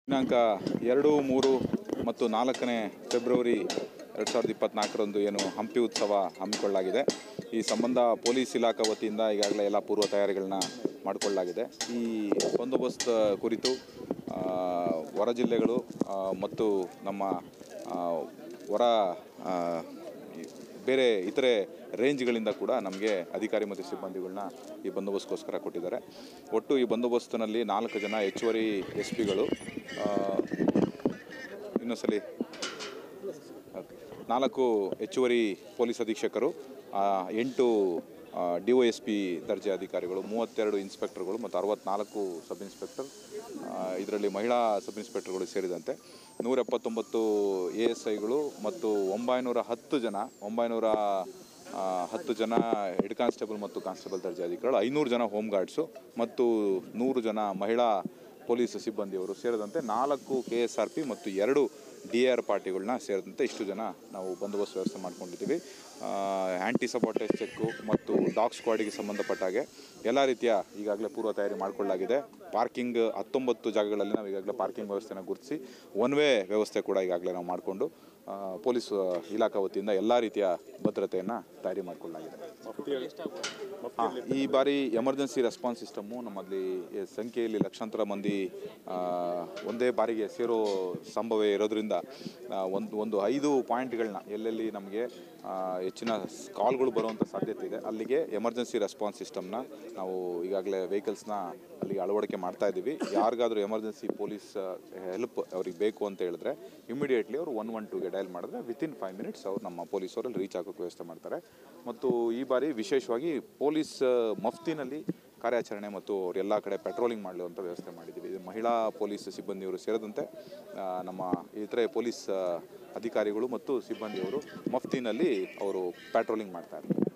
ದಿನಾಂಕ ಎರಡು ಮೂರು ಮತ್ತು ನಾಲ್ಕನೇ ಫೆಬ್ರವರಿ ಎರಡು ಸಾವಿರದ ಇಪ್ಪತ್ತ್ನಾಲ್ಕರಂದು ಏನು ಹಂಪಿ ಉತ್ಸವ ಹಮ್ಮಿಕೊಳ್ಳಲಾಗಿದೆ ಈ ಸಂಬಂಧ ಪೊಲೀಸ್ ಇಲಾಖೆ ವತಿಯಿಂದ ಈಗಾಗಲೇ ಎಲ್ಲ ಪೂರ್ವ ತಯಾರಿಗಳನ್ನ ಮಾಡಿಕೊಳ್ಳಲಾಗಿದೆ ಈ ಬಂದೋಬಸ್ತ್ ಕುರಿತು ಆ, ಹೊರ ಜಿಲ್ಲೆಗಳು ಆ, ಮತ್ತು ನಮ್ಮ ಆ, ಹೊರ ಆ, ಈ ಬೇರೆ ಇತರೆ ರೇಂಜ್ಗಳಿಂದ ಕೂಡ ನಮಗೆ ಅಧಿಕಾರಿ ಮತ್ತು ಸಿಬ್ಬಂದಿಗಳನ್ನ ಈ ಬಂದೋಬಸ್ತ್ಗೋಸ್ಕರ ಕೊಟ್ಟಿದ್ದಾರೆ ಒಟ್ಟು ಈ ಬಂದೋಬಸ್ತಿನಲ್ಲಿ ನಾಲ್ಕು ಜನ ಹೆಚ್ಚುವರಿ ಎಸ್ ಪಿಗಳು ಇನ್ನೊಂದ್ಸಲಿ ಓಕೆ. ನಾಲ್ಕು ಹೆಚ್ಚುವರಿ ಪೊಲೀಸ್ ಅಧೀಕ್ಷಕರು ಆ, ಎಂಟು ಡಿ ಒ ಎಸ್ ಪಿ ದರ್ಜೆ ಅಧಿಕಾರಿಗಳು ಮೂವತ್ತೆರಡು ಇನ್ಸ್ಪೆಕ್ಟರ್ಗಳು ಮತ್ತು ಅರವತ್ನಾಲ್ಕು ಸಬ್ ಇನ್ಸ್ಪೆಕ್ಟರ್ ಇದರಲ್ಲಿ ಮಹಿಳಾ ಸಬ್ ಇನ್ಸ್ಪೆಕ್ಟರ್ಗಳು ಸೇರಿದಂತೆ ನೂರ ಎಪ್ಪತ್ತೊಂಬತ್ತು ಎ ಎಸ್ ಐಗಳು ಮತ್ತು ಒಂಬೈನೂರ ಹತ್ತು ಜನ ಒಂಬೈನೂರ ಆ, ಹತ್ತು ಜನ ಹೆಡ್ ಕಾನ್ಸ್ಟೇಬಲ್ ಮತ್ತು ಕಾನ್ಸ್ಟೇಬಲ್ ದರ್ಜೆ ಅಧಿಕಾರಿಗಳು ಐನೂರು ಜನ ಹೋಮ್ ಗಾರ್ಡ್ಸು ಮತ್ತು ನೂರು ಜನ ಮಹಿಳಾ ಪೊಲೀಸ್ ಸಿಬ್ಬಂದಿಯವರು ಸೇರಿದಂತೆ ನಾಲ್ಕು ಕೆ ಎಸ್ ಆರ್ ಪಿ ಮತ್ತು ಎರಡು ಡಿ ಆರ್ ಪಾರ್ಟಿಗಳನ್ನ ಸೇರಿದಂತೆ ಇಷ್ಟು ಜನ ನಾವು ಬಂದೋಬಸ್ತ್ ವ್ಯವಸ್ಥೆ ಮಾಡ್ಕೊಂಡಿದ್ದೀವಿ ಆ್ಯಂಟಿ ಸಬಾಟೇಜ್ ಚೆಕ್ಕು ಮತ್ತು ಡಾಗ್ ಸ್ಕ್ವಾಡಿಗೆ ಸಂಬಂಧಪಟ್ಟ ಹಾಗೆ ಎಲ್ಲ ರೀತಿಯ ಈಗಾಗಲೇ ಪೂರ್ವ ತಯಾರಿ ಮಾಡಿಕೊಳ್ಳಲಾಗಿದೆ ಪಾರ್ಕಿಂಗ್ ಹತ್ತೊಂಬತ್ತು ಜಾಗಗಳಲ್ಲಿ ನಾವು ಈಗಾಗಲೇ ಪಾರ್ಕಿಂಗ್ ವ್ಯವಸ್ಥೆನ ಗುರುತಿಸಿ ಒನ್ ವೇ ವ್ಯವಸ್ಥೆ ಕೂಡ ಈಗಾಗಲೇ ನಾವು ಮಾಡಿಕೊಂಡು ಆ, ಪೊಲೀಸ್ ಇಲಾಖಾ ವತಿಯಿಂದ ಎಲ್ಲ ರೀತಿಯ ಭದ್ರತೆಯನ್ನು ತಯಾರಿ ಮಾಡಿಕೊಳ್ಳಲಾಗಿದೆ ಹಾಂ ಈ ಬಾರಿ ಎಮರ್ಜೆನ್ಸಿ ರೆಸ್ಪಾನ್ಸ್ ಸಿಸ್ಟಮ್ಮು ನಮ್ಮಲ್ಲಿ ಈ ಸಂಖ್ಯೆಯಲ್ಲಿ ಲಕ್ಷಾಂತರ ಮಂದಿ ಆ, ಒಂದೇ ಬಾರಿಗೆ ಸೇರೋ ಸಂಭವ ಇರೋದ್ರಿಂದ ಆ, ಒಂದು ಒಂದು ಐದು ಪಾಯಿಂಟ್ಗಳನ್ನ ಎಲ್ಲೆಲ್ಲಿ ನಮಗೆ ಆ, ಹೆಚ್ಚಿನ ಕಾಲ್ಗಳು ಬರುವಂಥ ಸಾಧ್ಯತೆ ಇದೆ ಅಲ್ಲಿಗೆ ಎಮರ್ಜೆನ್ಸಿ ರೆಸ್ಪಾನ್ಸ್ ಸಿಸ್ಟಮ್ನ ನಾವು ಈಗಾಗಲೇ ವೆಹಿಕಲ್ಸ್ನ ಅಲ್ಲಿಗೆ ಅಳವಡಿಕೆ ಮಾಡ್ತಾ ಇದ್ದೀವಿ ಯಾರಿಗಾದ್ರೂ ಎಮರ್ಜೆನ್ಸಿ ಪೊಲೀಸ್ ಹೆಲ್ಪ್ ಅವ್ರಿಗೆ ಬೇಕು ಅಂತ ಹೇಳಿದ್ರೆ ಇಮಿಡಿಯೇಟ್ಲಿ ಅವರು ಒನ್ ಒನ್ ಟೂಗೆ ಡಯಲ್ ಮಾಡಿದ್ರೆ ವಿತಿನ್ ಫೈವ್ ಮಿನಿಟ್ಸ್ ಅವ್ರು ನಮ್ಮ ಪೊಲೀಸರಲ್ಲಿ ರೀಚ್ ಆಗೋಕ್ಕೆ ವ್ಯವಸ್ಥೆ ಮಾಡ್ತಾರೆ ಮತ್ತು ಈ ಬಾರಿ ವಿಶೇಷವಾಗಿ ಪೊಲೀಸ್ ಮಫ್ತಿನಲ್ಲಿ ಕಾರ್ಯಾಚರಣೆ ಮತ್ತು ಅವರೆಲ್ಲ ಕಡೆ ಪೆಟ್ರೋಲಿಂಗ್ ಮಾಡುವಂಥ ವ್ಯವಸ್ಥೆ ಮಾಡಿದ್ದೀವಿ ಇದು ಮಹಿಳಾ ಪೊಲೀಸ್ ಸಿಬ್ಬಂದಿಯವರು ಸೇರಿದಂತೆ ಆ, ನಮ್ಮ ಇತರೆ ಪೊಲೀಸ್ ಆ, ಅಧಿಕಾರಿಗಳು ಮತ್ತು ಸಿಬ್ಬಂದಿಯವರು ಮಫ್ತಿನಲ್ಲಿ ಅವರು ಪ್ಯಾಟ್ರೋಲಿಂಗ್ ಮಾಡ್ತಾ ಇರ್ತಾರೆ